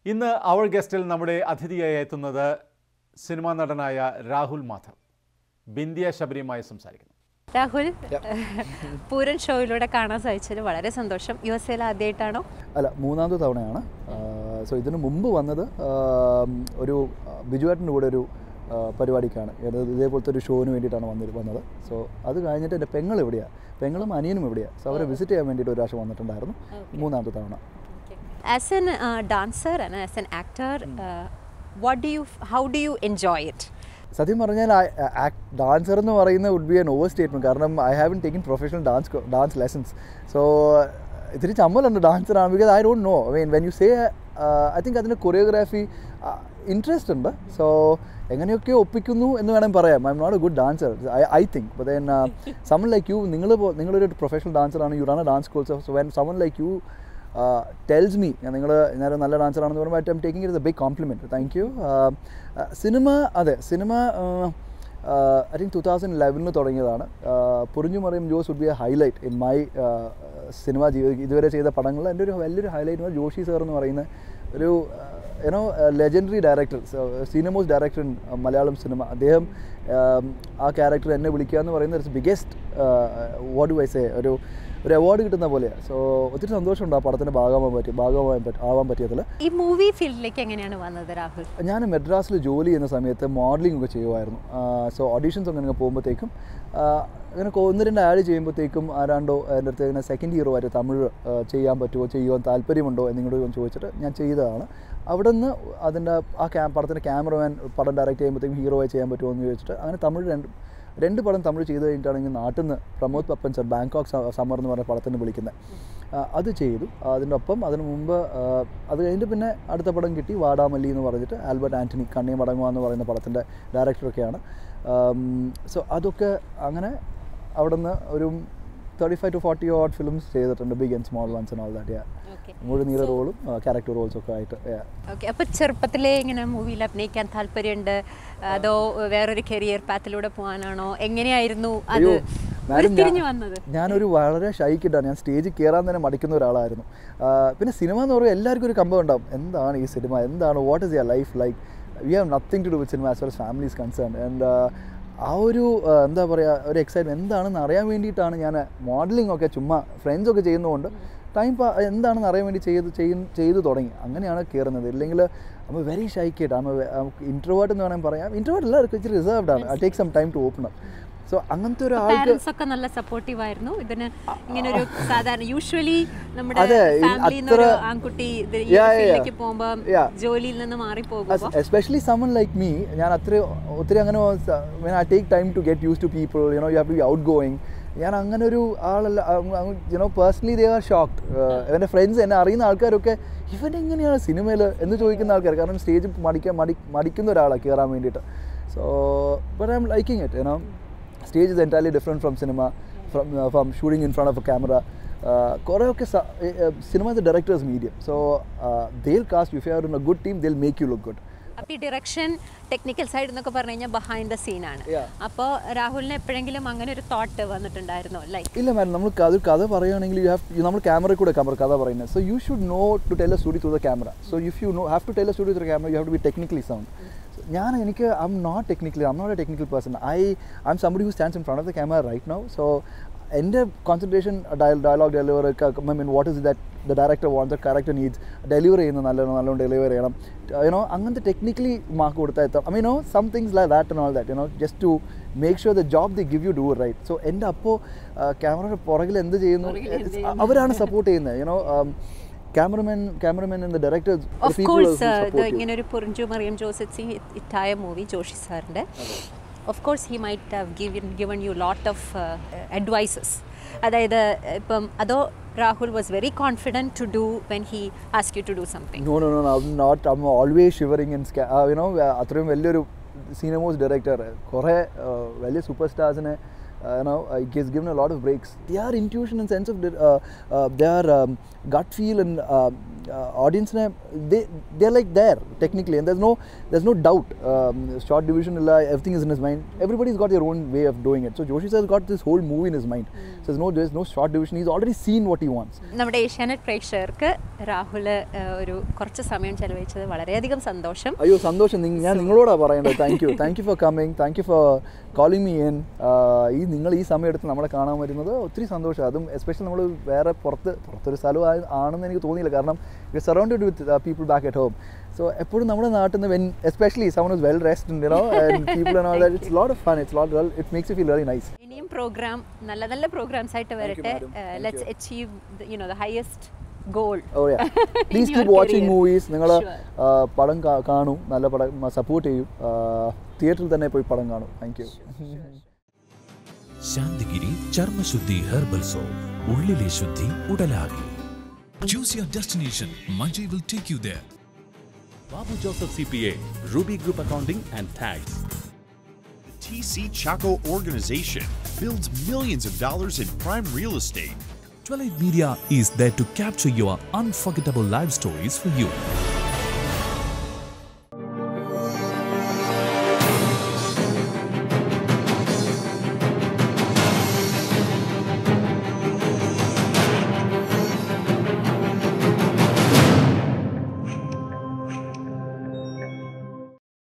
ഇന്ന് അവർ ഗസ്റ്റിൽ നമ്മുടെ അതിഥിയായി എത്തുന്നത് സിനിമാ നടനായ രാഹുൽ മാധവ് ബിന്ദിയ ശബരിയുമായി സംസാരിക്കുന്നു രാഹുൽ പൂരൻ ഷോയിലൂടെ കാണാൻ സാധിച്ചതിൽ വളരെ സന്തോഷം യു എസ് എയിൽ ആദ്യമായിട്ടാണോ അല്ല മൂന്നാമത്തെ തവണയാണ് സോ ഇതിനു മുമ്പ് വന്നത് ആ, ഒരു ആ, ബിജുവേട്ടൻ്റെ കൂടെ ഒരു ആ, പരിപാടിക്കാണ് ഇത് ഇതേപോലത്തെ ഒരു ഷോന് വേണ്ടിയിട്ടാണ് വന്നിട്ട് വന്നത് സോ അത് കഴിഞ്ഞിട്ട് എൻ്റെ പെങ്ങൾ എവിടെയാണ് പെങ്ങളും അനിയനും എവിടെയാണ് സോ അവരെ വിസിറ്റ് ചെയ്യാൻ വേണ്ടിയിട്ട് ഒരു പ്രാവശ്യം വന്നിട്ടുണ്ടായിരുന്നു മൂന്നാമത്തെ തവണ as an dancer and as an actor what do you how do you enjoy it സത്യം പറഞ്ഞാൽ ഡാൻസർ എന്ന് പറയുന്നത് would be an overstatement കാരണം I haven't taken professional dance dance lessons so ഇത്തിരി ചമ്മലുണ്ട് ഡാൻസർ ആണ് because I don't know I mean when you say I think അതിൻ്റെ choreography interest ഉണ്ട് സോ എങ്ങനെയൊക്കെ ഒപ്പിക്കുന്നു എന്ന് വേണമെങ്കിൽ പറയാം I'm not a good dancer I I think but then someone like you നിങ്ങൾ നിങ്ങളൊരു പ്രൊഫഷണൽ ഡാൻസറാണ് you run a dance schools so when someone like you tells me നിങ്ങൾ ഞാനൊരു നല്ല ഡാൻസറാണെന്ന് പറയുമ്പോൾ I'm taking it a big compliment thank you cinema അതെ cinema I think two thousand ലെവനിൽ തുടങ്ങിയതാണ് Porinju Mariyam Jose would be a highlight in my cinema ജീവിതം ഇതുവരെ ചെയ്ത പടങ്ങളിൽ എൻ്റെ ഒരു വലിയൊരു ഹൈലൈറ്റ് ജോഷി സാർ എന്ന് പറയുന്ന ഒരു you know legendary director seniormost director in Malayalam cinema അദ്ദേഹം um, ആ ക്യാരക്ടർ എന്നെ വിളിക്കുക എന്ന് പറയുന്നത് it's biggest what do I say ഒരു ഒരു അവാർഡ് കിട്ടുന്ന പോലെയാണ് സോ ഒത്തിരി സന്തോഷമുണ്ട് ആ പടത്തിൻ്റെ ഭാഗമാകാൻ പറ്റി ഭാഗമാകാൻ പറ്റി ആവാൻ പറ്റിയതിൽ ഈ മൂവി ഫീൽഡിലേക്ക് എങ്ങനെയാണ് വന്നത് രാഹുൽ ഞാൻ മെഡ്രാസിൽ ജോലി ചെയ്യുന്ന സമയത്ത് മോഡലിംഗ് ഒക്കെ ചെയ്യുമായിരുന്നു സോ ഓഡീഷൻസ് ഒക്കെ ഇങ്ങനെ പോകുമ്പോഴത്തേക്കും അങ്ങനെ കൊ- ഒന്ന് രണ്ട് ആഡ് ചെയ്യുമ്പോഴത്തേക്കും ആരാണ്ടോ എൻ്റെ അടുത്ത് ഇങ്ങനെ സെക്കൻഡ് ഇയർ വരെ തമിഴ് ആ, ചെയ്യാൻ പറ്റുമോ ചെയ്യുവാൻ താല്പര്യമുണ്ടോ എന്നിങ്ങോട്ട് ഒന്ന് ചോദിച്ചിട്ട് ഞാൻ ചെയ്തതാണ് അവിടെ നിന്ന് അതിൻ്റെ ആ ക്യാ പടത്തിൻ്റെ ക്യാമറമാൻ പടം ഡയറക്റ്റ് ചെയ്യുമ്പോഴത്തേക്കും ഹീറോ ആയി ചെയ്യാൻ പറ്റുമോ എന്ന് ചോദിച്ചിട്ട് അങ്ങനെ തമിഴ് രണ്ട് രണ്ട് പടം തമിഴ് ചെയ്ത് കഴിഞ്ഞിട്ടാണെങ്കിൽ നാട്ടിൽ നിന്ന് പ്രമോദ് പപ്പൻ സർ ബാങ്കോക്ക് സ- സമ്മർ എന്ന് പറഞ്ഞ പടത്തിന് വിളിക്കുന്നത് ആ, അത് ചെയ്തു അതിൻ്റെ ഒപ്പം അതിന് മുമ്പ് ആ, അത് കഴിഞ്ഞിട്ട് പിന്നെ അടുത്ത പടം കിട്ടി വാടാമല്ലി എന്ന് പറഞ്ഞിട്ട് ആൽബർട്ട് ആൻ്റണി കണ്ണി മടങ്ങുക എന്ന് പറയുന്ന പടത്തിൻ്റെ ഡയറക്ടറൊക്കെയാണ് സോ അതൊക്കെ അങ്ങനെ അവിടെ നിന്ന് ഒരു thirty five to forty odd films ചെയ്തിട്ടുണ്ട് big and small ones and all that ya okay മുഴുവൻ നീല റോളും ക്യാരക്ടർ റോൾസും ഒക്കെ ആയിട്ട് yeah. ഓക്കെ അപ്പോൾ ചെറുപ്പത്തിലേ ഇങ്ങനെ മൂവിയിൽ അഭിനയിക്കാൻ താല്പര്യമുണ്ട് അതോ വേറൊരു കരിയർ പാത്തിലൂടെ പോകാനാണോ എങ്ങനെയായിരുന്നു അത് അയ്യോ, മാഡം ഉരുത്തിരിഞ്ഞു ഞാൻ- വന്നത് ഞാനൊരു വളരെ ഷൈക്കിട്ടാണ് ഞാൻ സ്റ്റേജിൽ കയറാൻ തന്നെ മടിക്കുന്ന ഒരാളായിരുന്നു ആ, പിന്നെ സിനിമ എന്ന് പറയുമ്പോൾ എല്ലാവർക്കും ഒരു കമ്പം ഉണ്ടാവും എന്താണ് ഈ സിനിമ എന്താണ് what is your life like we have nothing to do with cinema as well family is concern and ആ ഒരു ആ, എന്താ പറയുക ഒരു എക്സൈറ്റ്മെൻറ്റ് എന്താണെന്ന് അറിയാൻ വേണ്ടിയിട്ടാണ് ഞാൻ മോഡലിംഗ് ഒക്കെ ചുമ്മാ ഫ്രണ്ട്സ് ഒക്കെ ചെയ്യുന്നതുകൊണ്ട് ടൈം പാ എന്താണെന്ന് അറിയാൻ വേണ്ടി ചെയ്ത് ചെയ്ത് ചെയ്തു തുടങ്ങി അങ്ങനെയാണ് കയറുന്നത് ഇല്ലെങ്കിൽ നമ്മൾ വെരി ഷൈക്കേട്ട് ഇൻട്രോവേർട്ട് എന്ന് വേണമെങ്കിൽ പറയാം ഇൻട്രോവേർട്ട് എല്ലാവർക്കും ഇച്ചിരി റിസർവ്ഡ് ആണ് I take some time to open up so അങ്ങനത്തെ ഒരു ആൾക്ക് പാരന്റ്സ് ഒക്കെ നല്ല സപ്പോർട്ടീവ് ആയിരുന്നു ഇതിന് ഇങ്ങനെ ഒരു സാധാരണ യൂഷ്വലി നമ്മുടെ അതെ, ഇത് ഫാമിലിയിൽ നിന്ന് ഒരു അത്ര- ആൺകുട്ടി ഇത് ഈ Yeah, yeah, ഫീൽഡിലേക്ക് yeah. പോകുമ്പോൾ Yeah. ജോലിയിൽ നിന്ന് മാറി പോകുമ്പോൾ എസ്പെഷ്യലി സമൺ ലൈക്ക് മീ ഞാൻ അത്ര ഒത്തിരി അങ്ങനെ I take time to get used to people you know you have to be outgoing ഞാൻ അങ്ങനെ ഒരു ആളല്ല you know personally they are shocked എൻ്റെ ഫ്രണ്ട്സ് എന്നെ അറിയുന്ന ആൾക്കാരൊക്കെ ഇവൻ എങ്ങനെയാണ് സിനിമയിൽ എന്ന് ചോദിക്കുന്ന ആൾക്കാർ കാരണം സ്റ്റേജ് മടിക്കാൻ മടി മടിക്കുന്ന ഒരാളാണ് കയറാൻ വേണ്ടിയിട്ട് so but I'm liking it you know stage is entirely different from cinema from from shooting in front of a camera കുറേയൊക്കെ cinema is directors medium so they'll cast if you are in a good team they'll make you look good അപ്പോൾ ഈ direction technical side എന്നൊക്കെ പറഞ്ഞു കഴിഞ്ഞാൽ behind the സീനാണ് Yeah. അപ്പോൾ രാഹുലിന് എപ്പോഴെങ്കിലും അങ്ങനെ ഒരു തോട്ട് വന്നിട്ടുണ്ടായിരുന്നോ ലൈക്ക് ഇല്ല മാഡം നമ്മൾ കഥ കഥ പറയുകയാണെങ്കിൽ യു ഹാവ് നമ്മൾ ക്യാമറയിൽ കൂടെ ക്യാമറ കഥ പറയുന്നത് so you should know to tell a story through the camera so if you know have to tell a story through camera you have to be technically sound ഞാൻ എനിക്ക് I'm not technically I'm not a technical person I I'm somebody who stands in front of the camera right now so എൻ്റെ concentration dialogue deliver I mean what is that the director want the character needs deliver ചെയ്യുന്ന നല്ലോണം നല്ലോണം deliver ചെയ്യണം you know അങ്ങനത്തെ technically mark കൊടുത്താൽ എത്താം I mean no some things like that and all that you know just to make sure the job the give you do right so എൻ്റെ അപ്പോൾ ക്യാമറയുടെ പുറകിൽ എന്ത് ചെയ്യുന്നു അവരാണ് സപ്പോർട്ട് ചെയ്യുന്നത് you know cameraman cameraman and directors of course ഇത് ഇങ്ങനെ ഒരു പൊറിഞ്ചു മറിയം ജോസഫ് ഇറ്റായ മൂവി ജോഷി സാറിൻ്റെ of course he might have given given you lot of advices അതായത് ഇപ്പം അതോ Rahul was very confident to do when he ask you to do something no no no I not I'm always shivering in you know അത്രയും വലിയൊരു seniormost director കുറേ uh, വലിയ സൂപ്പർ സ്റ്റാർസിനെ uh, you know, uh, he has given a lot of breaks. Their intuition and sense of di- uh, uh, their um, gut feel and uh, uh, audience, they they're like there technically, and there's no there's no doubt. Um, short division, illa, everything is in his mind. Everybody's got their own way of doing it. So Joshi sir has got this whole movie in his mind. So there's no there's no short division. He's already seen what he wants. നമ്മുടെ ഏഷ്യാനെറ്റ് പ്രേക്ഷകർക്ക് രാഹുൽ ഒരു കുറച്ച് സമയം ചെലവഴിച്ചത് വളരെയധികം സന്തോഷം അയ്യോ സന്തോഷം നിങ്ങ- ഞാൻ നിങ്ങളോടാ പറയേണ്ടത് thank you thank you for coming thank you for calling me in ഈ നിങ്ങൾ ഈ സമയം എടുത്ത് നമ്മളെ കാണാൻ വരുന്നത് ഒത്തിരി സന്തോഷം അതും എസ്പെഷ്യലി നമ്മൾ വേറെ പുറത്ത് പുറത്തൊരു സ്ഥലം ആയ- ആണെന്ന് എനിക്ക് തോന്നിയില്ല കാരണം we surrounded with people back at home so എപ്പോഴും നമ്മുടെ നാട്ടിൽ നിന്ന് when especially someone is well rest you know and people and all that it's lot of fun it's lot well it makes you feel very nice ഇനിയും program നല്ല നല്ല programs ആയിട്ട് വരട്ടെ madam. Thank let's achieve you know the highest goal oh ya please your keep watching career. Movies നിങ്ങൾ Sure. പടം കാ- കാണൂ നല്ല പടം സപ്പോർട്ട് ചെയ്യൂ തിയേറ്ററിൽ തന്നെ പോയി പടം കാണൂ thank you Santhigiri Charmashuddhi herbal soap ഉള്ളിലെ ശുദ്ധി ഉടലാകെ Choose your destination. Manjay will take you there. Babu Joseph CPA, Ruby Group Accounting and Tax. The TC Chaco organization builds millions of dollars in prime real estate. Twilight Media is there to capture your unforgettable live stories for you.